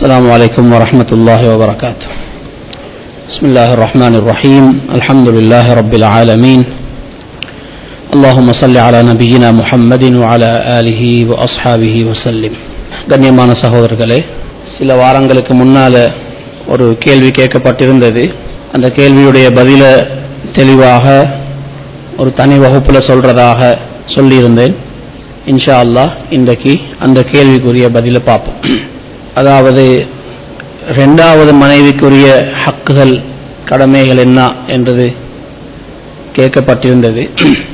السلام عليكم ورحمة الله وبركاته بسم الله الرحمن الرحيم الحمد لله رب العالمين اللهم صل على نبينا محمد وعلى آله وأصحابه وسلم கண்ணியமான சகோதரர்களே சில வாரங்களுக்கு முன்னால ஒரு கேள்வி கேட்கப்பட்டிருந்தது அந்த கேள்வியுடைய பதில தெளிவாக ஒரு தனி வகுப்புல சொல்றதாக சொல்லியிருந்தேன் இன்ஷா அல்லாஹ் இன்றைக்கு அந்த கேள்விக்குரிய பதில பார்ப்போம் அதாவது ரெண்டாவது மனைவிக்குரிய ஹக்குகள் கடமைகள் என்ன என்றது கேட்கப்பட்டிருந்தது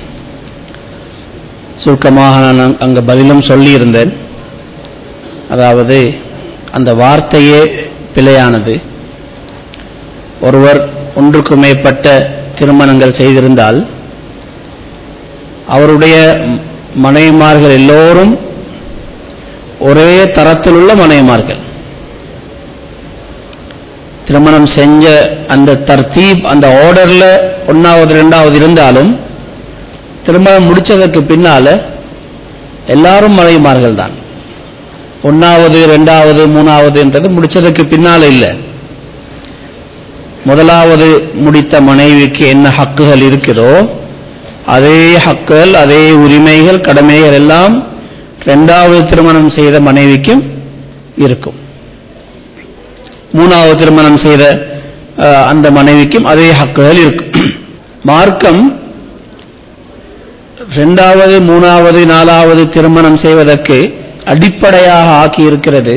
சுருக்கமாக நான் அங்கே பதிலும் சொல்லியிருந்தேன் அதாவது அந்த வார்த்தையே பிழையானது ஒருவர் ஒன்றுக்கு மேற்பட்ட திருமணங்கள் செய்திருந்தால் அவருடைய மனைவிமார்கள் எல்லோரும் ஒரே தரத்தில் உள்ள மனைவிமார்கள் திருமணம் செஞ்ச அந்த தர்த்தீப் அந்த ஆர்டர்ல ஒன்னாவது ரெண்டாவது இருந்தாலும் திருமணம் முடிச்சதற்கு பின்னால எல்லாரும் மனைவிமார்கள் தான் ஒன்னாவது ரெண்டாவது மூணாவது என்றது முடிச்சதற்கு பின்னால இல்லை முதலாவது முடித்த மனைவிக்கு என்ன ஹக்குகள் இருக்கிறதோ அதே ஹக்குகள் அதே உரிமைகள் கடமைகள் எல்லாம் இரண்டாவது திருமணம் செய்த மனைவிக்கும் இருக்கும் மூணாவது திருமணம் செய்த அஹ், அந்த மனைவிக்கும் அதே ஹக்குகள் இருக்கும் மார்க்கம் இரண்டாவது மூணாவது நாலாவது திருமணம் செய்வதற்கு அடிப்படையாக ஆக்கி இருக்கிறது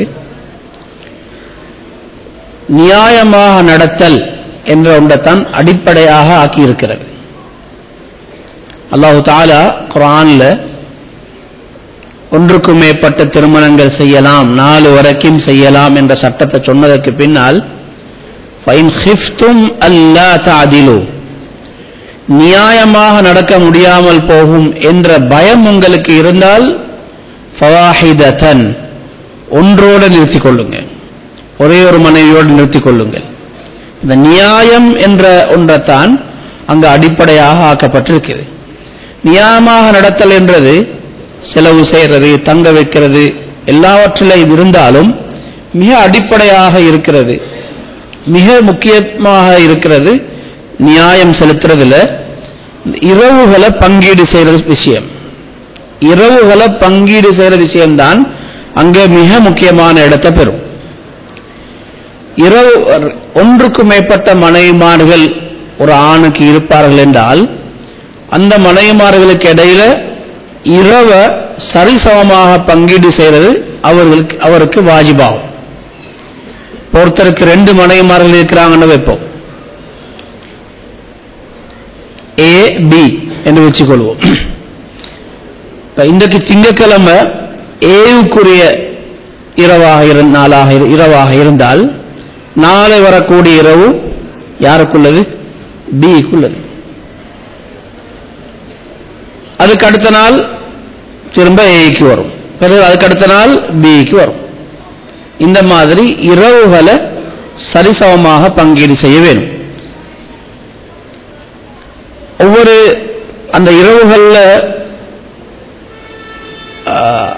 நியாயமாக நடத்தல் என்ற ஒன்றைத்தான் அடிப்படையாக ஆக்கி இருக்கிறது அல்லாஹு தாலா குரான்ல ஒன்றுக்கும் மேற்பட்ட திருமணங்கள் செய்யலாம் நாலு வரைக்கும் செய்யலாம் என்ற சட்டத்தை சொன்னதற்கு பின்னால் ஃபைன் ஹிஃப்தும் அல்லா தாதிலு நியாயமாக நடக்க முடியாமல் போகும் என்ற பயம் உங்களுக்கு இருந்தால் ஃபவாஹிதத்தன் ஒன்றோடு நிறுத்திக் கொள்ளுங்க ஒரே ஒரு மனைவியோடு நிறுத்திக் கொள்ளுங்கள் இந்த நியாயம் என்ற ஒன்றைத்தான் அங்கு அடிப்படையாக ஆக்கப்பட்டிருக்கிறது நியாயமாக நடத்தல் என்றது செலவு செய்கிறது தங்க வைக்கிறது எல்லாவற்றிலும் இருந்தாலும் மிக அடிப்படையாக இருக்கிறது மிக முக்கியமாக இருக்கிறது நியாயம் செலுத்துறதுல இரவுகளை பங்கீடு செய்யறது விஷயம் இரவுகளை பங்கீடு செய்யற விஷயம்தான் அங்க மிக முக்கியமான இடத்தை பெறும் இரவு ஒன்றுக்கு மேற்பட்ட மனைவிமார்கள் ஒரு ஆணுக்கு இருப்பார்கள் என்றால் அந்த மனைவிமார்களுக்கு இடையில இரவ சரிசமமாக பங்கீடு செய்யறது அவர்களுக்கு அவருக்கு வாஜிபாகும் ஒருத்தருக்கு ரெண்டு மனைவிமார்கள் இருக்கிறாங்கன்னு வைப்போம் ஏ பி என்று வச்சுக்கொள்வோம் இப்ப இன்றைக்கு திங்கக்கிழமை ஏவுக்குரிய இரவாக இருந்த நாளாக இரு- இரவாக இருந்தால் நாளை வரக்கூடிய இரவு யாருக்குள்ளது பிக்குள்ளது அதுக்கு அடுத்த நாள் திரும்ப ஏக்கு வரும் பிறகு அதுக்கு அடுத்த நாள் பிக்கு வரும் இந்த மாதிரி இரவுகளை சரிசமமாக பங்கீடு செய்ய வேணும் ஒவ்வொரு அந்த இரவுகள்ல ஆஹ்,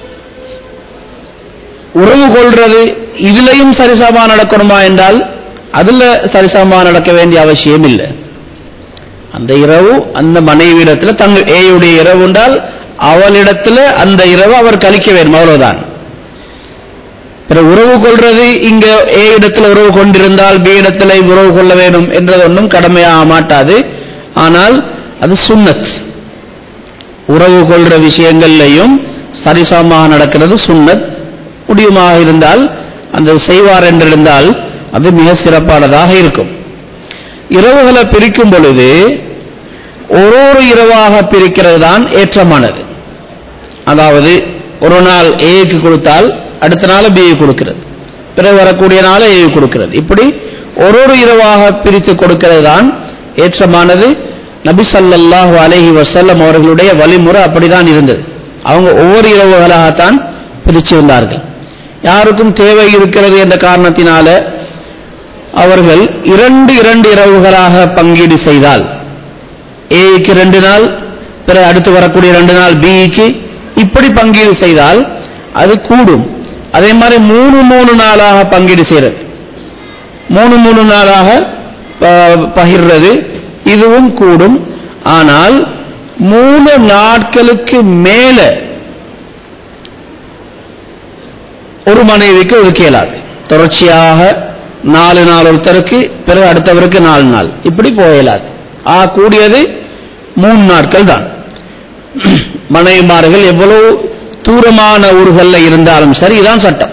உறவு கொள்றது இதுலயும் சரிசமமா நடக்கணுமா என்றால் அதுல சரிசமமா நடக்க வேண்டிய அவசியம் இல்லை அந்த இரவு அந்த மனைவியிடத்துல தங்க ஏயுடைய இரவு என்றால் அவளிடத்துல அந்த இரவு அவர் கழிக்க வேண்டும் அவ்வளவுதான் பிறகு உறவு கொள்றது இங்க ஏ இடத்துல உறவு கொண்டிருந்தால் பி இடத்துல உறவு கொள்ள வேண்டும் என்றது ஒன்றும் கடமையாக மாட்டாது ஆனால் அது சுன்னத் உறவு கொள்ற விஷயங்கள்லையும் சரிசமமாக நடக்கிறது சுன்னத் முடியுமாக இருந்தால் அந்த செய்வார் என்றிருந்தால் அது மிக சிறப்பானதாக இருக்கும் இரவுகளை பிரிக்கும் பொழுது ஒரு ஒரு இரவாக பிரிக்கிறது தான் ஏற்றமானது அதாவது ஒரு நாள் ஏக்கு கொடுத்தால் அடுத்த நாள் பிஏ கொடுக்கிறது பிறகு வரக்கூடிய நாள் ஏ கொடுக்கிறது இப்படி ஒரு ஒரு இரவாக பிரித்து கொடுக்கிறது தான் ஏற்றமானது நபி ஸல்லல்லாஹு அலைஹி வஸல்லம் அவர்களுடைய வழிமுறை அப்படிதான் இருந்தது அவங்க ஒவ்வொரு இரவுகளாகத்தான் பிரிச்சிருந்தார்கள் யாருக்கும் தேவை இருக்கிறது என்ற காரணத்தினால அவர்கள் இரண்டு இரண்டு இரவுகளாக பங்கீடு செய்தால் ஏக்கு ரெண்டு நாள் பிறகு அடுத்து வரக்கூடிய ரெண்டு நாள் பிக்கு இப்படி பங்கீடு செய்தால் அது கூடும் அதே மாதிரி மூணு மூணு நாளாக பங்கீடு செய்யறது மூணு மூணு நாளாக ப- பகிர்றது இதுவும் கூடும் ஆனால் மூணு நாட்களுக்கு மேல ஒரு மனைவிக்கு ஒதுக்க இயலாது தொடர்ச்சியாக நாலு நாள் ஒருத்தருக்கு பிறகு அடுத்தவருக்கு நாலு நாள் இப்படி போக இயலாது ஆ கூடியது மூணு நாட்கள் தான் மனைவிமார்கள் எவ்வளவு தூரமான ஊர்களில் இருந்தாலும் சரி இதான் சட்டம்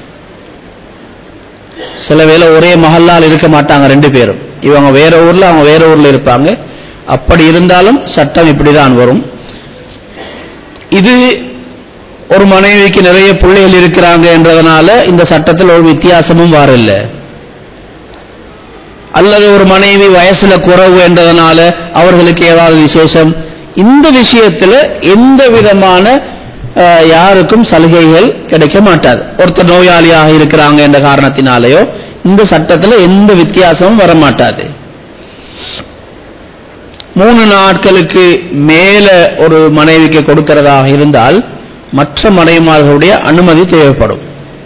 சில வேளை ஒரே மஹல்லால் இருக்க மாட்டாங்க ரெண்டு பேரும் இவங்க வேற ஊர்ல அவங்க வேற ஊர்ல இருப்பாங்க அப்படி இருந்தாலும் சட்டம் இப்படிதான் வரும் இது ஒரு மனைவிக்கு நிறைய பிள்ளைகள் இருக்கிறாங்க என்றதுனால இந்த சட்டத்தில் ஒரு வித்தியாசமும் வரல அல்லது ஒரு மனைவி வயசுல குறைவு என்றதுனால அவர்களுக்கு ஏதாவது விசேஷம் இந்த விஷயத்துல எந்த விதமான அஹ், யாருக்கும் சலுகைகள் கிடைக்க மாட்டாது ஒருத்தர் நோயாளியாக இருக்கிறாங்க என்ற காரணத்தினாலேயோ இந்த சட்டத்துல எந்த வித்தியாசமும் வர மாட்டாது மூணு நாட்களுக்கு மேல ஒரு மனைவிக்கு கொடுக்கிறதாக இருந்தால் மற்ற மனைவிமார்களுடைய அனுமதி தேவைப்படும்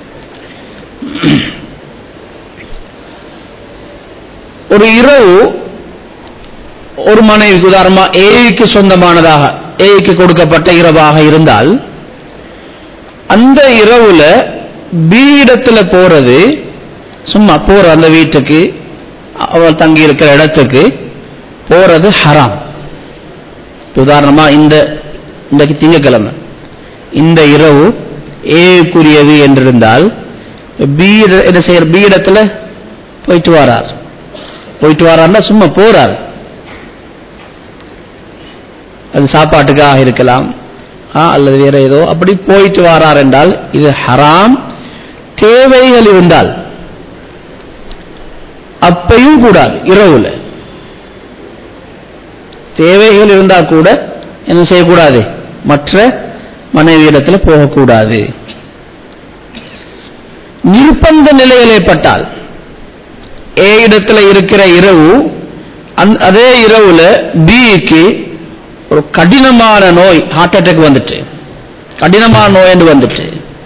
ஒரு இரவு ஒரு மனைவிக்கு உதாரணமா ஏவிக்கு சொந்தமானதாக ஏவிக்கு கொடுக்கப்பட்ட இரவாக இருந்தால் அந்த இரவுல பி இடத்துல போறது சும்மா போற அந்த வீட்டுக்கு அவள் தங்கி இருக்கிற இடத்துக்கு போறது ஹராம் உதாரணமா இந்த இன்றைக்கு திங்கக்கிழமை இந்த இரவு ஏக்குரியது என்றிருந்தால் பி இட- என்ன செய்யற பி இடத்துல போயிட்டு வரார் போயிட்டு வரார்னா சும்மா போறார் அது சாப்பாட்டுக்காக இருக்கலாம் ஆ, அல்லது வேற ஏதோ அப்படி போயிட்டு வாரார் என்றால் இது ஹராம் தேவைகள் இருந்தால் அப்பையும் கூடாது இரவுல தேவைகள் இருந்தால் கூட என்ன செய்யக்கூடாது மற்ற மனைவியிடத்தில் போகக்கூடாது நிர்பந்த நிலையில் ஏற்பட்டால் ஏ இடத்துல இருக்கிற இரவு அந்த- அதே இரவுல பிக்கு ஒரு கடினமான நோய் ஹார்ட் அட்டாக் வந்துட்டு கடினமான நோய் என்று வந்துட்டு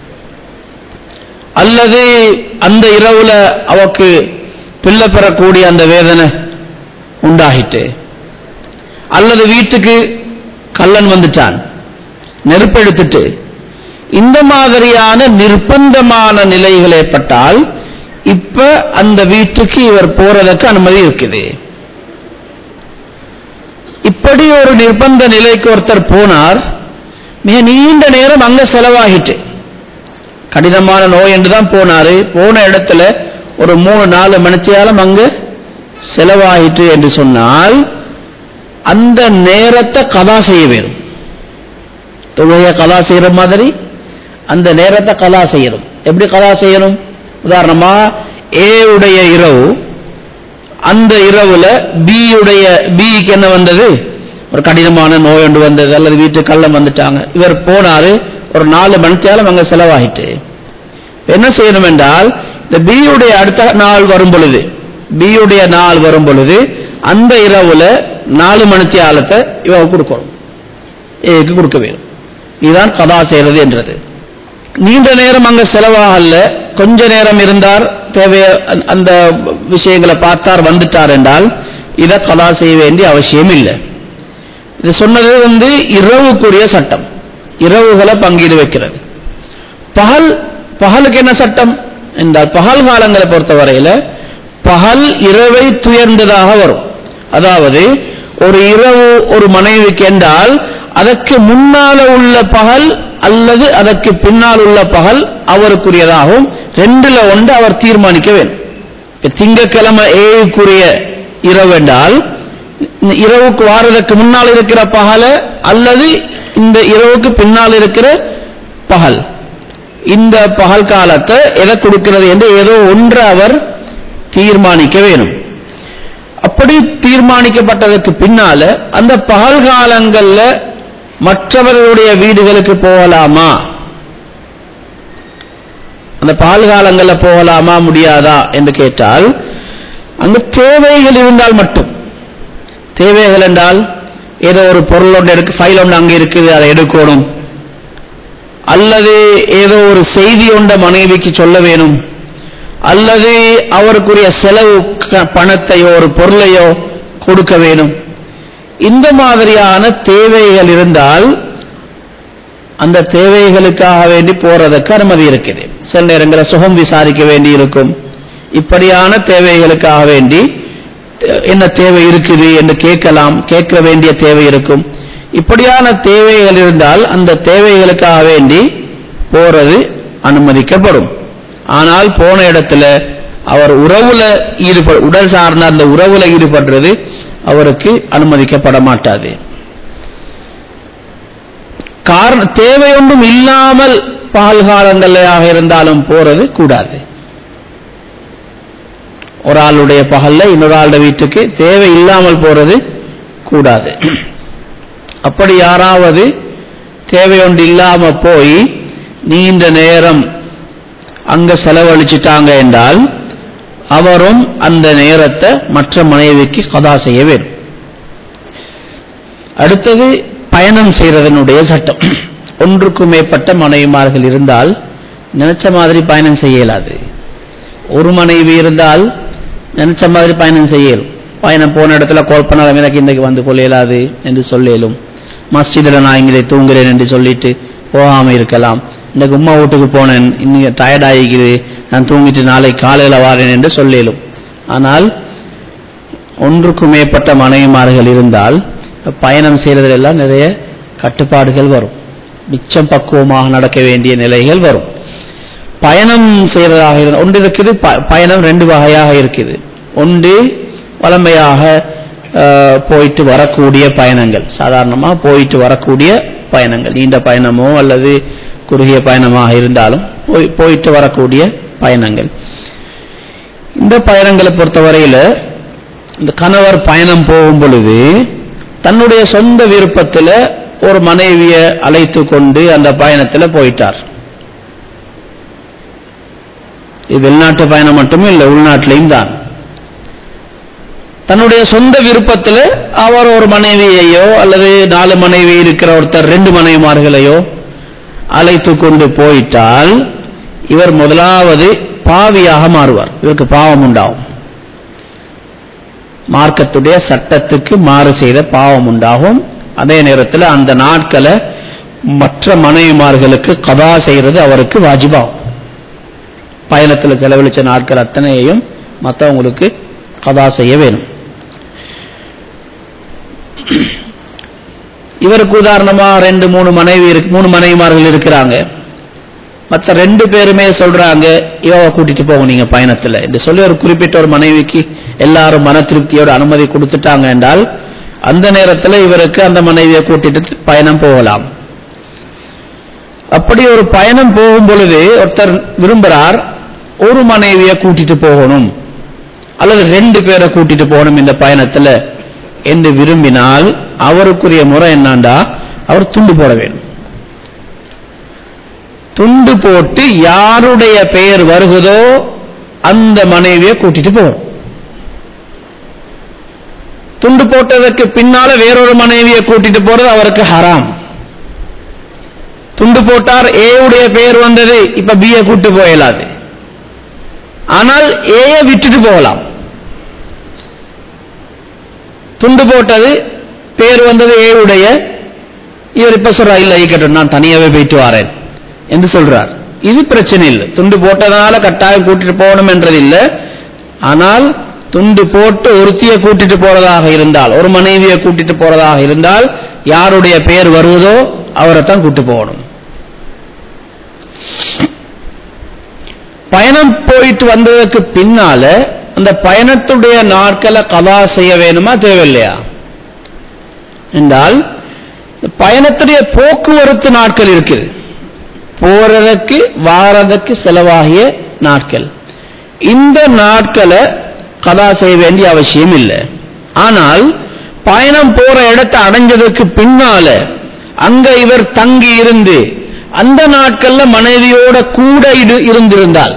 அல்லது அந்த இரவுல அவக்கு பிள்ளை பெறக்கூடிய அந்த வேதனை உண்டாகிட்டு அல்லது வீட்டுக்கு கள்ளன் வந்துட்டான் நெருப்பெடுத்துட்டு இந்த மாதிரியான நிர்பந்தமான நிலைகள் ஏற்பட்டால் இப்ப அந்த வீட்டுக்கு இவர் போறதுக்கு அனுமதி இருக்குது இப்படி ஒரு நிர்பந்த நிலைக்கு ஒருத்தர் போனார் மிக நீண்ட நேரம் அங்க செலவாகிட்டு கடினமான நோய் என்று தான் போனாரு போன இடத்துல ஒரு மூணு நாலு மணித்தியாலம் அங்க செலவாயிட்டு என்று சொன்னால் அந்த நேரத்தை கதா செய்ய வேணும் தொழுகைய கலா செய்யற மாதிரி அந்த நேரத்தை கலா செய்யணும் எப்படி கலா செய்யணும் உதாரணமா ஏ உடைய இரவு அந்த இரவுல பி உடைய பிக்கு என்ன வந்தது ஒரு கடினமான நோய் ஒன்று வந்தது அல்லது வீட்டுக்கு கள்ளம் வந்துட்டாங்க இவர் போனாரு ஒரு நாலு மணித்தாலும் அங்க செலவாகிட்டு என்ன செய்யணும் என்றால் இந்த B உடைய அடுத்த நாள் வரும் பொழுது B உடைய நாள் வரும் பொழுது அந்த இரவுல நாலு மணித்தியாலத்தை இவ கொடுக்கணும் ஏக்கு கொடுக்க வேணும் இதுதான் கதா செய்யறது என்றது நீண்ட நேரம் அங்க செலவாகல கொஞ்ச நேரம் இருந்தார் தேவைய அந்த- அந்த விஷயங்களை பார்த்தார் வந்துட்டார் என்றால் இதை கதா செய்ய வேண்டிய அவசியம் இல்லை இது சொன்னது வந்து இரவுக்குரிய சட்டம் இரவுகளை பங்கீடு வைக்கிறது பகல் பகலுக்கு என்ன சட்டம் என்றால் பகல் காலங்களை பொறுத்தவரையில பகல் இரவை துயர்ந்ததாக வரும் அதாவது ஒரு இரவு ஒரு மனைவிக்கு என்றால் அதற்கு முன்னால உள்ள பகல் அல்லது அதற்கு பின்னால் உள்ள பகல் அவருக்குரியதாகவும் ரெண்டுல ஒன்று அவர் தீர்மானிக்க வேண்டும் இப்ப திங்கட்கிழமை ஏழுக்குரிய இரவு என்றால் இந்த இரவுக்கு வாரதற்கு முன்னால் இருக்கிற பகல அல்லது இந்த இரவுக்கு பின்னால் இருக்கிற பகல் இந்த பகல் காலத்தை எதை கொடுக்கிறது என்று ஏதோ ஒன்று அவர் தீர்மானிக்க வேணும் அப்படி தீர்மானிக்கப்பட்டதற்கு பின்னால அந்த பகல் காலங்கள்ல மற்றவர்களுடைய வீடுகளுக்கு போகலாமா அந்த பகல் காலங்கள்ல போகலாமா முடியாதா என்று கேட்டால் அங்க தேவைகள் இருந்தால் மட்டும் தேவைகள் என்றால் ஏதோ ஒரு பொருள் ஒன்று எடுக்க ஃபைல் ஒன்று அங்கே இருக்குது அதை எடுக்கணும் அல்லது ஏதோ ஒரு செய்தி கொண்ட மனைவிக்கு சொல்ல வேணும் அல்லது அவருக்குரிய செலவு க- பணத்தையோ ஒரு பொருளையோ கொடுக்க வேணும் இந்த மாதிரியான தேவைகள் இருந்தால் அந்த தேவைகளுக்காக வேண்டி போறதுக்கு அனுமதி இருக்குது சில நேரங்களில் சுகம் விசாரிக்க வேண்டி இருக்கும் இப்படியான தேவைகளுக்காக வேண்டி அஹ், என்ன தேவை இருக்குது என்று கேட்கலாம் கேட்க வேண்டிய தேவை இருக்கும் இப்படியான தேவைகள் இருந்தால் அந்த தேவைகளுக்காக வேண்டி போறது அனுமதிக்கப்படும் ஆனால் போன இடத்துல அவர் உறவுல ஈடுபட உடல் சார்ந்த அந்த உறவுல ஈடுபடுறது அவருக்கு அனுமதிக்கப்பட மாட்டாது காரண தேவை ஒன்றும் இல்லாமல் பகல் காலங்களையாக இருந்தாலும் போறது கூடாது ஒரு ஆளுடைய பகல்ல இன்னொரு ஆளுடைய வீட்டுக்கு தேவை இல்லாமல் போறது கூடாது அப்படி யாராவது தேவை ஒன்று இல்லாம போய் நீண்ட நேரம் அங்க செலவழிச்சிட்டாங்க என்றால் அவரும் அந்த நேரத்தை மற்ற மனைவிக்கு கதா செய்ய வேண்டும் அடுத்தது பயணம் செய்யறதனுடைய சட்டம் ஒன்றுக்கும் மேற்பட்ட மனைவிமார்கள் இருந்தால் நினைச்ச மாதிரி பயணம் செய்ய இயலாது ஒரு மனைவி இருந்தால் நினைச்ச மாதிரி பயணம் செய்ய இயலும் பயணம் போன இடத்துல கால் பண்ணாலும் எனக்கு இன்றைக்கு வந்து கொள்ள இயலாது என்று சொல்லியலும் மஸ்ஜிதில் நான் இங்கே தூங்குறேன் என்று சொல்லிட்டு போகாம இருக்கலாம் இந்த உம்மா வீட்டுக்கு போனேன் இன்னைக்கு டயர்ட் ஆகிக்குது நான் தூங்கிட்டு நாளை காலையில் வாரேன் என்று சொல்லியலும் ஆனால் ஒன்றுக்கும் மேற்பட்ட மனைவிமார்கள் இருந்தால் பயணம் செய்யறதிலெல்லாம் நிறைய கட்டுப்பாடுகள் வரும் மிச்சம் பக்குவமாக நடக்க வேண்டிய நிலைகள் வரும் பயணம் செய்யறதாக இருந்தால் ஒன்று இருக்குது ப- பயணம் ரெண்டு வகையாக இருக்குது ஒன்று வளமையாக அஹ், போயிட்டு வரக்கூடிய பயணங்கள் சாதாரணமாக போயிட்டு வரக்கூடிய பயணங்கள் நீண்ட பயணமோ அல்லது குறுகிய பயணமாக இருந்தாலும் போய் போயிட்டு வரக்கூடிய பயணங்கள் இந்த பயணங்களை பொறுத்தவரையில இந்த கணவர் பயணம் போகும் பொழுது தன்னுடைய சொந்த விருப்பத்தில் ஒரு மனைவியை அழைத்து கொண்டு அந்த பயணத்தில் போயிட்டார் இது வெளிநாட்டு பயணம் மட்டுமே இல்லை உள்நாட்டிலையும் தான் தன்னுடைய சொந்த விருப்பத்தில் அவர் ஒரு மனைவியையோ அல்லது நாலு மனைவி இருக்கிற ஒருத்தர் ரெண்டு மனைவிமார்களையோ அழைத்து கொண்டு போயிட்டால் இவர் முதலாவது பாவியாக மாறுவார் இவருக்கு பாவம் உண்டாகும் மார்க்கத்துடைய சட்டத்துக்கு மாறு செய்த பாவம் உண்டாகும் அதே நேரத்தில் அந்த நாட்களை மற்ற மனைவிமார்களுக்கு கதா செய்யறது அவருக்கு வாஜிபாகும் பயணத்தில் செலவழிச்ச நாட்கள் அத்தனையையும் மற்றவங்களுக்கு கதா செய்ய வேணும் இவருக்கு உதாரணமா ரெண்டு மூணு மனைவி இருக்கு மூணு மனைவிமார்கள் இருக்கிறாங்க மற்ற ரெண்டு பேருமே சொல்றாங்க இவ கூட்டிட்டு போங்க நீங்க பயணத்துல என்று சொல்லி ஒரு குறிப்பிட்ட ஒரு மனைவிக்கு எல்லாரும் மன திருப்தியோட அனுமதி கொடுத்துட்டாங்க என்றால் அந்த நேரத்துல இவருக்கு அந்த மனைவியை கூட்டிட்டு பயணம் போகலாம் அப்படி ஒரு பயணம் போகும் பொழுது ஒருத்தர் விரும்புறார் ஒரு மனைவியை கூட்டிட்டு போகணும் அல்லது ரெண்டு பேரை கூட்டிட்டு போகணும் இந்த பயணத்துல என்று விரும்பினால் அவருக்குரிய முறை என்னண்டா அவர் துண்டு போட வேண்டும் துண்டு போட்டு யாருடைய பெயர் வருகுதோ அந்த மனைவியை கூட்டிட்டு போகும் துண்டு போட்டதற்கு பின்னால வேறொரு மனைவியை கூட்டிட்டு போறது அவருக்கு ஹராம் துண்டு போட்டார் ஏ உடைய பெயர் வந்தது இப்ப பி கூட்டு போயலாது ஆனால் ஏய விட்டுட்டு போகலாம் துண்டு போட்டது பேர் வந்தது ஏ உடைய இவர் இப்ப சொல்றார் இல்ல இருக்கட்டும் நான் தனியாவே போயிட்டு வரேன் என்று சொல்றார் இது பிரச்சனை இல்லை துண்டு போட்டதனால கட்டாயம் கூட்டிட்டு போகணும் என்றது இல்லை ஆனால் துண்டு போட்டு ஒருத்தியை கூட்டிட்டு போறதாக இருந்தால் ஒரு மனைவியை கூட்டிட்டு போறதாக இருந்தால் யாருடைய பெயர் வருவதோ அவரை தான் கூட்டு போகணும் பயணம் போயிட்டு வந்ததுக்கு பின்னால அந்த பயணத்துடைய நாட்களை கதா செய்ய வேணுமா தேவையில்லையா என்றால் இந்த பயணத்துடைய போக்குவரத்து நாட்கள் இருக்குது போறதுக்கு வாரதுக்கு செலவாகிய நாட்கள் இந்த நாட்களை கதா செய்ய வேண்டிய அவசியம் இல்லை ஆனால் பயணம் போற இடத்தை அடைஞ்சதுக்கு பின்னால அங்க இவர் தங்கி இருந்து அந்த நாட்கள்ல மனைவியோட கூட இரு- இருந்திருந்தால்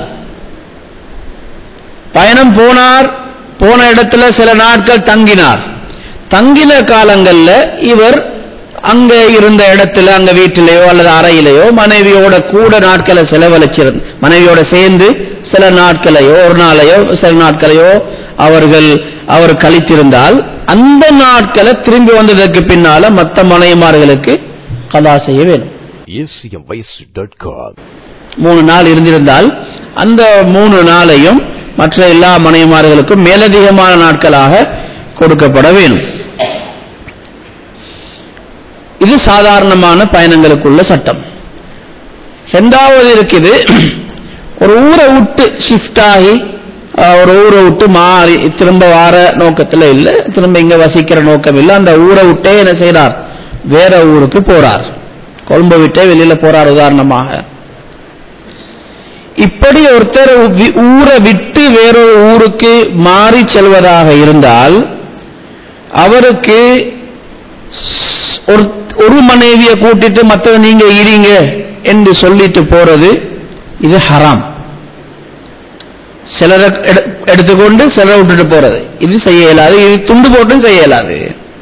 பயணம் போனார் போன இடத்துல சில நாட்கள் தங்கினார் தங்கின காலங்கள்ல இவர் அங்க இருந்த இடத்துல அங்க வீட்டிலேயோ அல்லது அறையிலேயோ மனைவியோட கூட நாட்களை செலவழிச்சிருந்த மனைவியோட சேர்ந்து சில நாட்களையோ ஒரு நாளையோ சில நாட்களையோ அவர்கள் அவர் கழித்திருந்தால் அந்த நாட்களை திரும்பி வந்ததற்கு பின்னால மற்ற மனைவிமார்களுக்கு கதா செய்ய வேணும் acmvoice.com. மூணு நாள் இருந்திருந்தால் அந்த மூணு நாளையும் மற்ற எல்லா மனைவிமார்களுக்கும் மேலதிகமான நாட்களாக கொடுக்கப்பட வேணும் இது சாதாரணமான பயணங்களுக்குள்ள சட்டம் ரெண்டாவது இருக்குது ஒரு ஊரை விட்டு ஷிஃப்ட் ஆகி அஹ், ஒரு ஊரை விட்டு மாறி திரும்ப வார நோக்கத்தில் இல்லை திரும்ப இங்க வசிக்கிற நோக்கம் இல்லை அந்த ஊரை விட்டே என்ன செய்றார் வேற ஊருக்கு போறார் கொழும்பை விட்டே வெளியில போறார் உதாரணமாக இப்படி ஒருத்தர் வி- ஊரை விட்டு வேறொரு ஊருக்கு மாறி செல்வதாக இருந்தால் அவருக்கு ஸ்- ஒரு ஒரு மனைவியை கூட்டிட்டு மற்ற நீங்க இருங்க என்று சொல்லிட்டு போறது இது ஹராம் சிலரை எடு- எடுத்துக்கொண்டு சிலரை விட்டுட்டு போறது இது செய்ய இயலாது இது துண்டு போட்டும் செய்ய இயலாது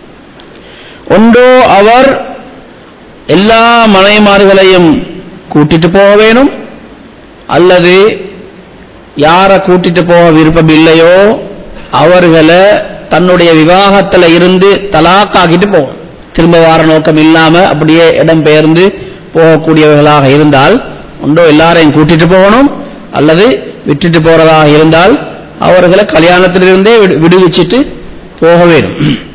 ஒன்றோ அவர் எல்லா மனைமார்களையும் கூட்டிட்டு போக வேணும் அல்லது யாரை கூட்டிட்டு போக விருப்பம் இல்லையோ அவர்களை தன்னுடைய விவாகத்துல இருந்து தலாக்காக்கிட்டு போகும் திரும்ப வார நோக்கம் இல்லாம அப்படியே இடம் பெயர்ந்து போகக்கூடியவர்களாக இருந்தால் ஒன்றோ எல்லாரையும் கூட்டிட்டு போகணும் அல்லது விட்டுட்டு போறதாக இருந்தால் அவர்களை கல்யாணத்திலிருந்தே விடு- விடுவிச்சிட்டு போக வேண்டும்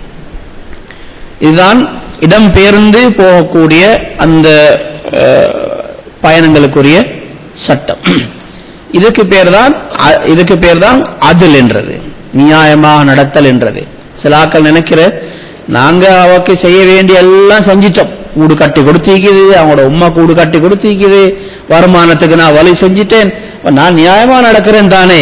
இதுதான் இடம் பெயர்ந்து போகக்கூடிய அந்த அஹ், பயணங்களுக்குரிய சட்டம் இதுக்கு பேர் தான் அ- இதுக்கு பேர் தான் அதில் என்றது நியாயமாக நடத்தல் என்றது சில ஆக்கள் நினைக்கிற நாங்க அவக்கு செய்ய வேண்டிய எல்லாம் செஞ்சிட்டோம் கூடு கட்டி கொடுத்திக்குது அவங்களோட உம்மா கூடு கட்டி கொடுத்திக்குது வருமானத்துக்கு நான் வழி செஞ்சிட்டேன் அப்ப நான் நியாயமா நடக்கிறேன் தானே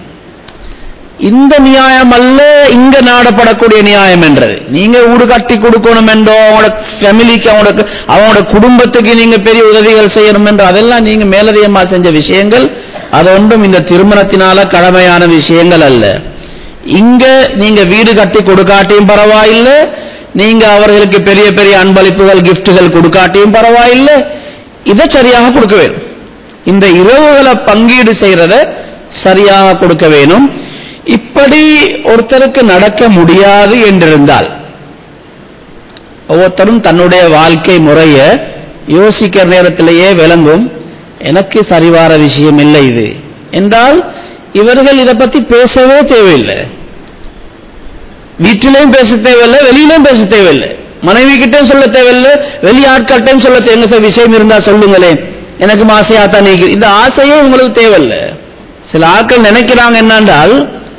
இந்த நியாயம் அல்ல இங்க நாடப்படக்கூடிய நியாயம் என்றது நீங்க ஊடு கட்டி கொடுக்கணும் என்றோ அவங்களோட ஃபேமிலிக்கு அவங்களோட அவங்களோட குடும்பத்துக்கு நீங்க பெரிய உதவிகள் செய்யணும் என்று அதெல்லாம் நீங்க மேலதிகமா செஞ்ச விஷயங்கள் அது ஒன்றும் இந்த திருமணத்தினால கடமையான விஷயங்கள் அல்ல இங்க நீங்க வீடு கட்டி கொடுக்காட்டியும் பரவாயில்லை நீங்க அவர்களுக்கு பெரிய பெரிய அன்பளிப்புகள் கிஃப்ட்டுகள் கொடுக்காட்டியும் பரவாயில்லை இதை சரியாக கொடுக்க வேணும் இந்த இரவுகளை பங்கீடு செய்யறத சரியாக கொடுக்க வேணும் இப்படி ஒருத்தருக்கு நடக்க முடியாது என்றிருந்தால் ஒவ்வொருத்தரும் தன்னுடைய வாழ்க்கை முறைய யோசிக்கிற நேரத்திலேயே விளங்கும் எனக்கு சரிவார விஷயம் இல்லை இது என்றால் இவர்கள் இதை பத்தி பேசவே தேவையில்லை வீட்டிலையும் பேச தேவையில்லை வெளியிலையும் பேச தேவையில்லை மனைவி கிட்டையும் சொல்ல தேவையில்லை வெளி ஆட்கள்கிட்டையும் சொல்ல தேவை எங்க சார் விஷயம் இருந்தா சொல்லுங்களேன் எனக்கு ஆசையா தான் நீங்க இந்த ஆசையே உங்களுக்கு தேவையில்லை சில ஆட்கள் நினைக்கிறாங்க என்னென்றால்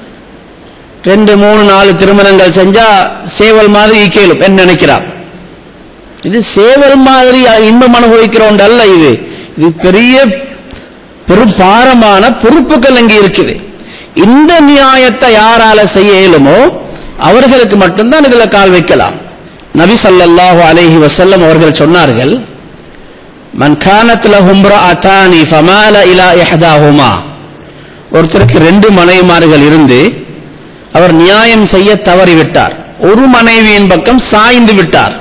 ரெண்டு மூணு நாலு திருமணங்கள் செஞ்சா சேவல் மாதிரி ஈக்கேலும் என்ன நினைக்கிறான் இது சேவல் மாதிரி இன்பம் அனுபவிக்கிறோம் அல்ல இது இது பெரிய பெரும் பாரமான பொறுப்புகள் அங்கே இருக்குது இந்த நியாயத்தை யாரால செய்ய இயலுமோ அவர்களுக்கு மட்டும்தான் இதுல கால் வைக்கலாம் நபி ஸல்லல்லாஹு அலைஹி வஸல்லம் அவர்கள் சொன்னார்கள் மன் கானத் லஹும் ரஅதானி ஃபமால இலா இஹ்தாஹுமா ஒருத்தருக்கு ரெண்டு மனைவிமார்கள் இருந்து அவர் நியாயம் செய்ய தவறிவிட்டார் ஒரு மனைவியின் பக்கம் சாய்ந்து விட்டார்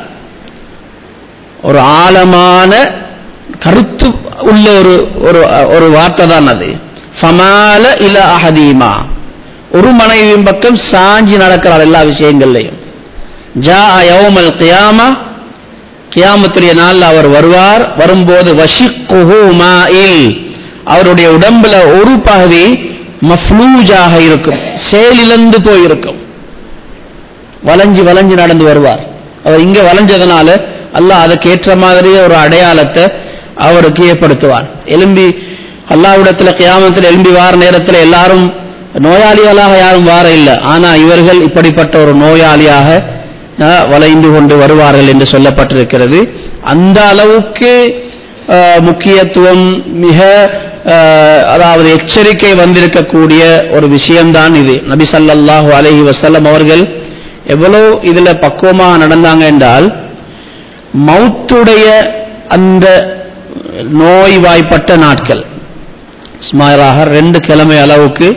ஒரு ஆழமான கருத்து உள்ள ஒரு ஒரு ஒரு வார்த்தை தான் அது ஃபமால இல அஹதீமா ஒரு மனைவியின் பக்கம் சாஞ்சி நடக்கிறார் எல்லா விஷயங்கள்லையும் ஜா யௌமல் கியாமா கியாமத்துடைய நாள்ல அவர் வருவார் வரும்போது வஷிக்குஹு மாஇல் அவருடைய உடம்புல ஒரு பகுதி மஃப்லூஜாக இருக்கும் செயலிழந்து போயிருக்கும் வளைஞ்சு வளைஞ்சு நடந்து வருவார் அவர் இங்க வளைஞ்சதுனால அல்லாஹ் அதுக்கு ஏற்ற மாதிரியே ஒரு அடையாளத்தை அவருக்கு ஏற்படுத்துவார் எலும்பி அல்லாஹ்விடத்துல கியாமத்தில் எலும்பி வார நேரத்தில் எல்லாரும் நோயாளிகளாக யாரும் வார இல்லை ஆனா இவர்கள் இப்படிப்பட்ட ஒரு நோயாளியாக அஹ், வளைந்து கொண்டு வருவார்கள் என்று சொல்லப்பட்டிருக்கிறது அந்த அளவுக்கு அஹ், முக்கியத்துவம் மிக அஹ், அதாவது எச்சரிக்கை வந்திருக்கக்கூடிய ஒரு விஷயம்தான் இது நபி ஸல்லல்லாஹு அலைஹி வஸல்லம் அவர்கள் எவ்வளோ இதுல பக்குவமாக நடந்தாங்க என்றால் மௌத்துடைய அந்த நோய்வாய்ப்பட்ட நாட்கள் சுமாராக ரெண்டு கிழமை அளவுக்கு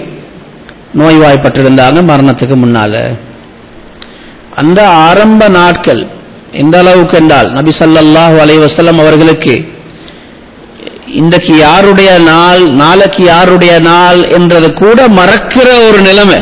நோய்வாய்ப்பட்டிருந்தாங்க மரணத்துக்கு முன்னால அந்த ஆரம்ப நாட்கள் எந்த அளவுக்கு என்றால் நபி ஸல்லல்லாஹு அலைஹி வஸல்லம் அவர்களுக்கு இன்றைக்கு யாருடைய நாள் நாளைக்கு யாருடைய நாள் என்றது கூட மறக்கிற ஒரு நிலைமை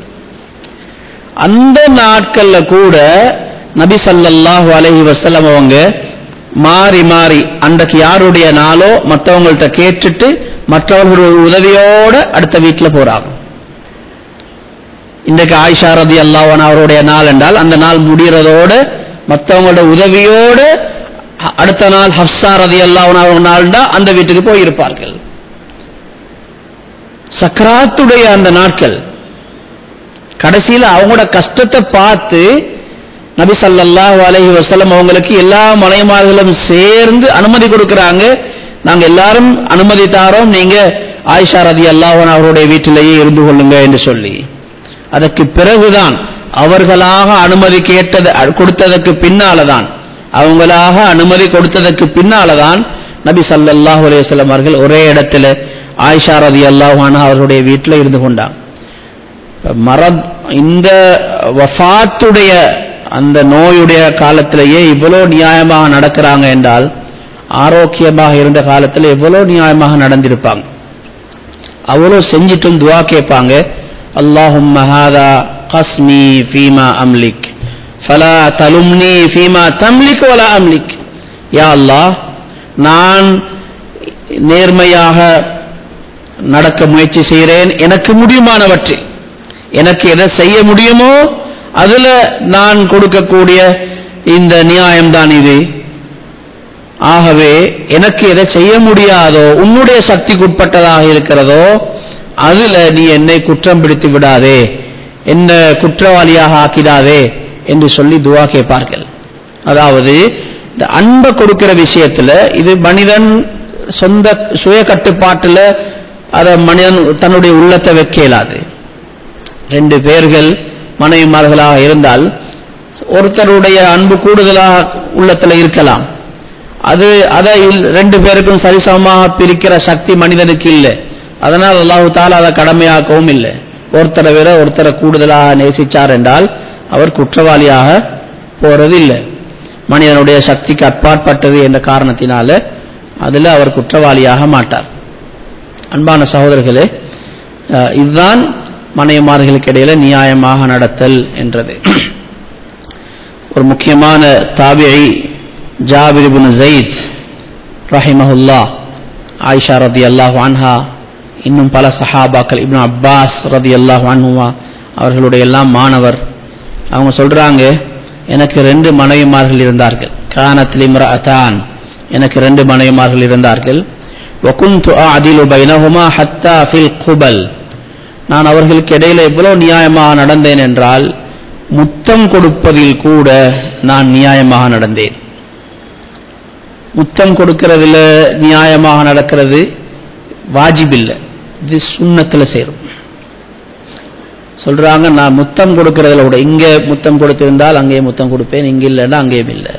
அந்த நாட்கள்ல கூட நபி ஸல்லல்லாஹு அலைஹி வஸல்லம் அவங்க மாறி மாறி அன்றைக்கு யாருடைய நாளோ மற்றவங்கள்ட்ட கேட்டுட்டு மற்றவர்களுடைய உதவியோட அடுத்த வீட்டில் போறாங்க இன்றைக்கு ஆயிஷா ரதி அல்லாஹன் அவருடைய நாள் என்றால் அந்த நாள் முடிகிறதோட மற்றவங்களோட உதவியோட அ- அடுத்த நாள் ஹப்சா ரதி அல்லாஹன் அவர் நாள்டா அந்த வீட்டுக்கு போயிருப்பார்கள் சக்கராத்துடைய அந்த நாட்கள் கடைசியில் அவங்களோட கஷ்டத்தை பார்த்து நபி ஸல்லல்லாஹு அலைஹி வஸல்லம் அவங்களுக்கு எல்லா மலைமார்களும் சேர்ந்து அனுமதி கொடுக்கறாங்க நாங்க எல்லாரும் அனுமதி தாரோம் நீங்க ஆயிஷா ரதி அல்லாஹன் அவருடைய வீட்டிலேயே இருந்து கொள்ளுங்க என்று சொல்லி அதற்கு பிறகுதான் அவர்களாக அனுமதி கேட்டது அ- கொடுத்ததற்கு பின்னாலதான் அவங்களாக அனுமதி கொடுத்ததற்கு பின்னாலதான் நபி ஸல்லல்லாஹு அலைஹி வஸல்லம் அவர்கள் ஒரே இடத்துல ஆயிஷா ரதி அல்லாஹான அவருடைய வீட்டில் இருந்து கொண்டாங்க மரத் இந்த வஃபாத்துடைய அந்த நோயுடைய காலத்திலேயே இவ்வளோ நியாயமாக நடக்கிறாங்க என்றால் ஆரோக்கியமாக இருந்த காலத்தில் எவ்வளோ நியாயமாக நடந்திருப்பாங்க அவ்வளோ செஞ்சிட்டும் துவா கேட்பாங்க அல்லாஹும் ஹாதா கஸ்மி ஃபீமா அம்லிக் ஃபலா தலும்னி ஃபீமா தம்லிக் வலா அம்லிக் யா அல்லாஹ் நான் நேர்மையாக நடக்க முயற்சி செய்கிறேன் எனக்கு முடியுமானவற்றில் எனக்கு எதை செய்ய முடியுமோ அதுல நான் கொடுக்கக்கூடிய இந்த நியாயம்தான் இது ஆகவே எனக்கு எதை செய்ய முடியாதோ உன்னுடைய சக்திக்குட்பட்டதாக இருக்கிறதோ அதுல நீ என்னை குற்றம் பிடித்து விடாதே என்ன குற்றவாளியாக ஆக்கிடாதே என்று சொல்லி துவா கேட்பார்கள் அதாவது இந்த அன்பை கொடுக்கிற விஷயத்துல இது மனிதன் சொந்த சுய கட்டுப்பாட்டுல அதை மனிதன் தன்னுடைய உள்ளத்தை வைக்க இயலாது ரெண்டு பேர்கள் மனைவிமார்களாக இருந்தால் ஒருத்தருடைய அன்பு கூடுதலாக உள்ளத்துல இருக்கலாம் அது அதை இல்- ரெண்டு பேருக்கும் சரிசமமாக பிரிக்கிற சக்தி மனிதனுக்கு இல்லை அதனால் அல்லாஹு தாலா அதை கடமையாக்கவும் இல்லை ஒருத்தரை விட ஒருத்தரை கூடுதலாக நேசிச்சார் என்றால் அவர் குற்றவாளியாக போறது இல்லை மனிதனுடைய சக்திக்கு அப்பாற்பட்டது என்ற காரணத்தினால அதில் அவர் குற்றவாளியாக மாட்டார் அன்பான சகோதரர்களே அஹ், இதுதான் மனைவிமார்களுக்கு இடையில நியாயமாக நடத்தல் என்றது ஒரு முக்கியமான தாபியை ஜாபிர் இப்னு ஜெயித் ரஹிமஹுல்லா ஆயிஷா ரதி அல்லாஹ் அன்ஹா இன்னும் பல சஹாபாக்கள் இப்னு அப்பாஸ் ரதி அல்லாஹ் அன்ஹுவா அவர்களுடைய எல்லாம் மாணவர் அவங்க சொல்றாங்க எனக்கு ரெண்டு மனைவிமார்கள் இருந்தார்கள் கானத்தில் இம்ரஅதான் எனக்கு ரெண்டு மனைவிமார்கள் இருந்தார்கள் وكنت أعدل بينهما حتى في القبل நான் அவர்களுக்கு இடையில எவ்வளவு நியாயமாக நடந்தேன் என்றால் முத்தம் கொடுப்பதில் கூட நான் நியாயமாக நடந்தேன் முத்தம் கொடுக்கறதுல நியாயமாக நடக்கிறது வாஜிபில்லை இது சுண்ணத்துல சேரும் சொல்றாங்க நான் முத்தம் கொடுக்கறதுல கூட இங்க முத்தம் கொடுத்திருந்தால் அங்கே முத்தம் கொடுப்பேன் இங்க இல்லைன்னா அங்கேயும் இல்லை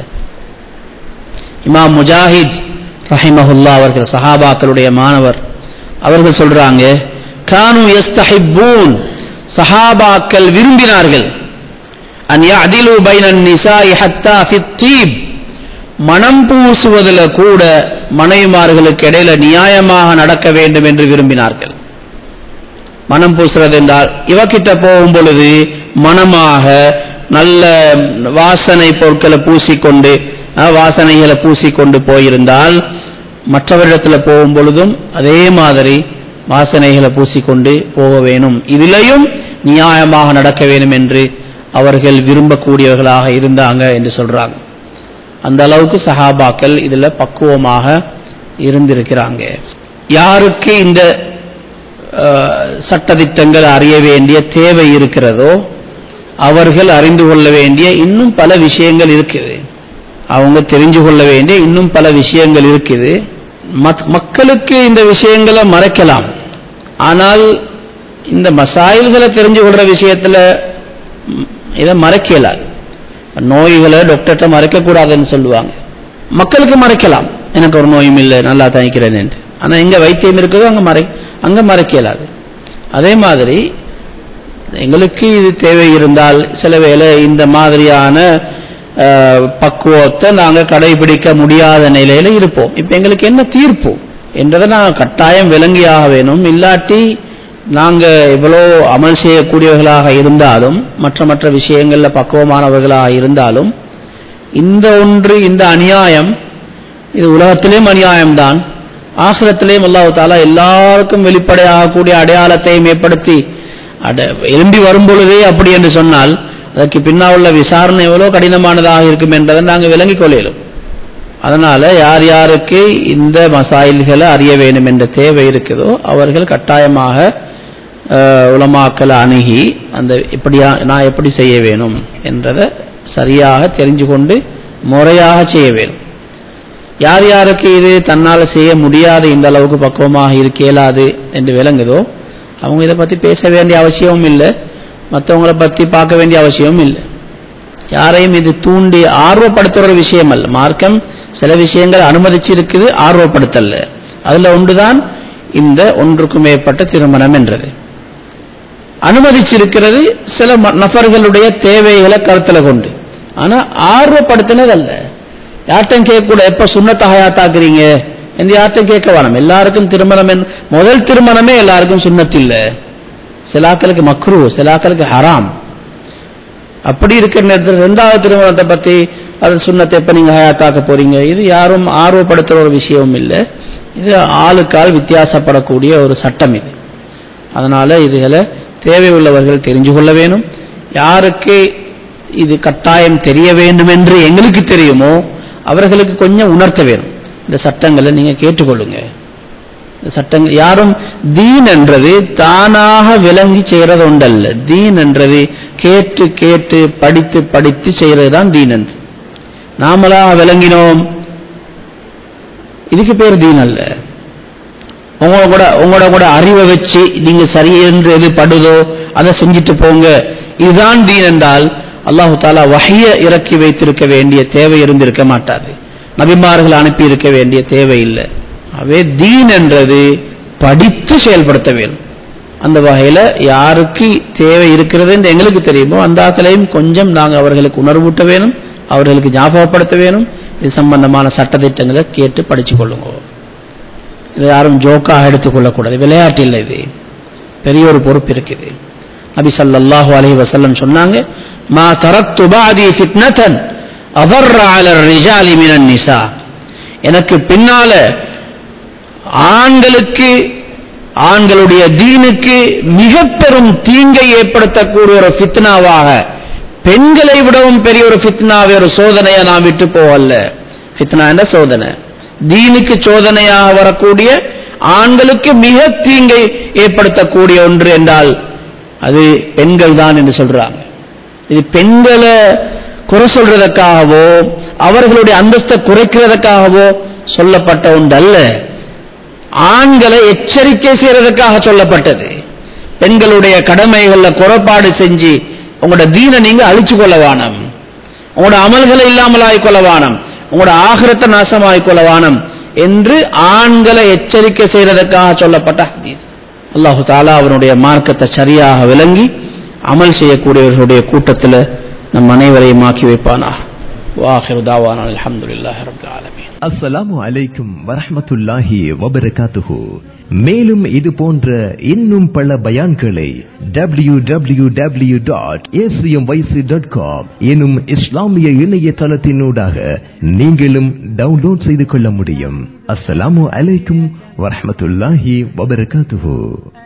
இமாம் முஜாஹித் ரஹிமஹுல்லா அவர்கள் சஹாபாக்களுடைய மாணவர் அவர்கள் சொல்றாங்க கானு யஸ்தஹிப்பூன் சஹாபாக்கள் விரும்பினார்கள் அன் யஅதிலு பைனன் நிசாஇ ஹத்தா ஃபித் தீப் மனம் பூசுவதில் கூட மனைவிமார்களுக்கு இடையில நியாயமாக நடக்க வேண்டும் என்று விரும்பினார்கள் மனம் பூசுறது என்றால் இவகிட்ட போகும் பொழுது மனமாக நல்ல வாசனை பொருட்களை பூசிக்கொண்டு அஹ், வாசனைகளை பூசிக்கொண்டு போயிருந்தால் மற்றவரிடத்துல போகும் பொழுதும் அதே மாதிரி வாசனைகளை பூசிக்கொண்டு போக வேணும் இதிலையும் நியாயமாக நடக்க வேண்டும் என்று அவர்கள் விரும்பக்கூடியவர்களாக இருந்தாங்க என்று சொல்றாங்க அந்த அளவுக்கு சஹாபாக்கள் இதுல பக்குவமாக இருந்திருக்கிறாங்க யாருக்கு இந்த அஹ், சட்டதிட்டங்கள் அறிய வேண்டிய தேவை இருக்கிறதோ அவர்கள் அறிந்து கொள்ள வேண்டிய இன்னும் பல விஷயங்கள் இருக்குது அவங்க தெரிஞ்சு கொள்ள வேண்டிய இன்னும் பல விஷயங்கள் இருக்குது மத்- மக்களுக்கு இந்த விஷயங்களை மறைக்கலாம் ஆனால் இந்த மசாயில்களை தெரிஞ்சு கொள்ற விஷயத்துல ம், இதை மறைக்கலாது நோய்களை டாக்டர்கிட்ட மறைக்கக்கூடாதுன்னு சொல்லுவாங்க மக்களுக்கு மறைக்கலாம் எனக்கு ஒரு நோயும் இல்லை நல்லா தணிக்கிறேன் என்று ஆனால் எங்க வைத்தியம் இருக்குதோ அங்க மறை அங்க மறைக்க இயலாது அதே மாதிரி எங்களுக்கு இது தேவை இருந்தால் சில வேளை இந்த மாதிரியான அஹ், பக்குவத்தை நாங்கள் கடைபிடிக்க முடியாத நிலையில இருப்போம் இப்போ எங்களுக்கு என்ன தீர்ப்பு என்றதை நான் கட்டாயம் விளங்கியாக வேணும் இல்லாட்டி நாங்கள் எவ்வளோ அமல் செய்யக்கூடியவர்களாக இருந்தாலும் மற்ற மற்ற விஷயங்களில் பக்குவமானவர்களாக இருந்தாலும் இந்த ஒன்று இந்த அநியாயம் இது உலகத்திலேயும் அநியாயம்தான் ஆசிரத்திலேயும் அல்லாஹ் தாலா எல்லாருக்கும் வெளிப்படையாகக்கூடிய அடையாளத்தையும் ஏற்படுத்தி அட எழும்பி வரும் பொழுதே அப்படி என்று சொன்னால் அதற்கு பின்னால் உள்ள விசாரணை எவ்வளோ கடினமானதாக இருக்கும் என்பதை நாங்கள் விளங்கிக் கொள்ளையிலும் அதனால யார் யாருக்கு இந்த மசாயில்களை அறிய வேண்டும் என்ற தேவை இருக்குதோ அவர்கள் கட்டாயமாக அஹ், உலமாக்களை அணுகி அந்த இப்படியா நான் எப்படி செய்ய வேணும் என்றதை சரியாக தெரிஞ்சு கொண்டு முறையாக செய்ய வேணும் யார் யாருக்கு இது தன்னால் செய்ய முடியாது இந்த அளவுக்கு பக்குவமாக இருக்க இயலாது என்று விளங்குதோ அவங்க இதை பற்றி பேச வேண்டிய அவசியமும் இல்லை மற்றவங்களை பற்றி பார்க்க வேண்டிய அவசியமும் இல்லை யாரையும் இது தூண்டி ஆர்வப்படுத்துகிற ஒரு விஷயம் அல்ல மார்க்கம் சில விஷயங்கள் அனுமதிச்சிருக்குது ஆர்வப்படுத்தல்ல அதுல ஒன்றுதான் இந்த ஒன்றுக்கு மேற்பட்ட திருமணம் என்றது அனுமதிச்சிருக்கிறது சில ம- நபர்களுடைய தேவைகளை கருத்துல கொண்டு ஆனா ஆர்வப்படுத்தினது அல்ல யார்ட்டும் கேட்கக்கூட எப்ப சுண்ணத்தை ஹயாத்தாக்குறீங்க என்று யார்ட்டும் கேட்க வேணாம் எல்லாருக்கும் திருமணம் என்- முதல் திருமணமே எல்லாருக்கும் சுண்ணத்து இல்ல சிலாக்களுக்கு மக்ரு சிலாக்களுக்கு ஹராம் அப்படி இருக்கிற நேரத்தில் ரெண்டாவது திருமணத்தை பத்தி அது சுண்ணத்தை எப்ப நீங்க ஹயாத்தாக்க போறீங்க இது யாரும் ஆர்வப்படுத்துற ஒரு விஷயமும் இல்லை இது ஆளுக்கால் வித்தியாசப்படக்கூடிய ஒரு சட்டம் இது அதனால இதுகளை தேவை உள்ளவர்கள் தெரிஞ்சு கொள்ள வேணும் யாருக்கு இது கட்டாயம் தெரிய வேண்டும் என்று எங்களுக்கு தெரியுமோ அவர்களுக்கு கொஞ்சம் உணர்த்த வேணும் இந்த சட்டங்களை நீங்க கேட்டுக்கொள்ளுங்க இந்த சட்டங்கள் யாரும் தீன் என்றது தானாக விளங்கி செய்யறது ஒன்றல்ல தீன் என்றது கேட்டு கேட்டு படித்து படித்து செய்யறது தான் தீன் என்று நாமளா விளங்கினோம் இதுக்கு பேர் தீன் அல்ல உங்களோட கூட உங்களோட கூட அறிவை வச்சு நீங்க சரி என்று எது படுதோ அதை செஞ்சுட்டு போங்க இதுதான் தீன் என்றால் அல்லாஹு தாலா வஹிய இறக்கி வைத்திருக்க வேண்டிய தேவை இருந்திருக்க மாட்டாது நபிமார்கள் அனுப்பி இருக்க வேண்டிய தேவை இல்லை அவே தீன் என்றது படித்து செயல்படுத்த வேண்டும் அந்த வகையில யாருக்கு தேவை இருக்கிறது என்று எங்களுக்கு தெரியுமோ அந்த ஆக்களையும் கொஞ்சம் நாங்கள் அவர்களுக்கு உணர்வூட்ட வேணும் அவர்களுக்கு ஞாபகப்படுத்த வேணும் இது சம்பந்தமான சட்டத்திட்டங்களை கேட்டு படிச்சு கொள்ளுங்க இதை யாரும் ஜோக்காக எடுத்துக்கொள்ளக்கூடாது விளையாட்டு இல்லை இது பெரிய ஒரு பொறுப்பு இருக்குது நபி ஸல்லல்லாஹு அலைஹி வஸல்லம் சொன்னாங்க மா தரக்து பாதி ஃபித்னதன் அபர்ர அல ரிஜாலி மினன் நிசா எனக்கு பின்னால ஆண்களுக்கு ஆண்களுடைய தீனுக்கு மிக பெரும் தீங்கை ஏற்படுத்தக்கூடிய ஒரு ஃபித்னாவாக பெண்களை விடவும் பெரிய ஒரு ஃபித்னாவை ஒரு சோதனையை நான் விட்டு போகல ஃபித்னா என்ற சோதனை தீனுக்கு சோதனையாக வரக்கூடிய ஆண்களுக்கு மிக தீங்கை ஏற்படுத்தக்கூடிய ஒன்று என்றால் அது பெண்கள் தான் என்று சொல்றாங்க இது பெண்களை குறை சொல்றதற்காகவோ அவர்களுடைய அந்தஸ்தை குறைக்கிறதுக்காகவோ சொல்லப்பட்ட ஒன்று அல்ல ஆண்களை எச்சரிக்கை செய்யறதுக்காக சொல்லப்பட்டது பெண்களுடைய கடமைகள்ல குறைபாடு செஞ்சு உங்களோட தீனை நீங்க அழிச்சு கொள்ள வானம் உங்களோட அமல்களை இல்லாமல் ஆய்க்கொள்ள வானம் உங்களோட ஆகிரத்தை நாசமாய்க் கொள்ள வானம் என்று ஆண்களை எச்சரிக்கை செய்யறதுக்காக சொல்லப்பட்ட ஹதீஸ் அல்லாஹு தாலா அவனுடைய மார்க்கத்தை சரியாக விளங்கி அமல் செய்யக்கூடியவர்களுடைய கூட்டத்தில் நம் அனைவரையும் ஆக்கி வைப்பானா வாஹிரு தாவான அல்ஹம்துலில்லாஹி ரப்பில் ஆலமீன் அஸ்ஸலாமு அலைக்கும் வரஹ்மத்துல்லாஹி வபரகாத்துஹு மேலும் இது போன்ற இன்னும் பல பயான்களை W W W dot dot com எனும் இஸ்லாமிய இணையதளத்தினூடாக நீங்களும் டவுன்லோட் செய்து கொள்ள முடியும் அஸ்ஸலாமு அலைக்கும் வரஹ்மத்துல்லாஹி வபரகாத்துஹு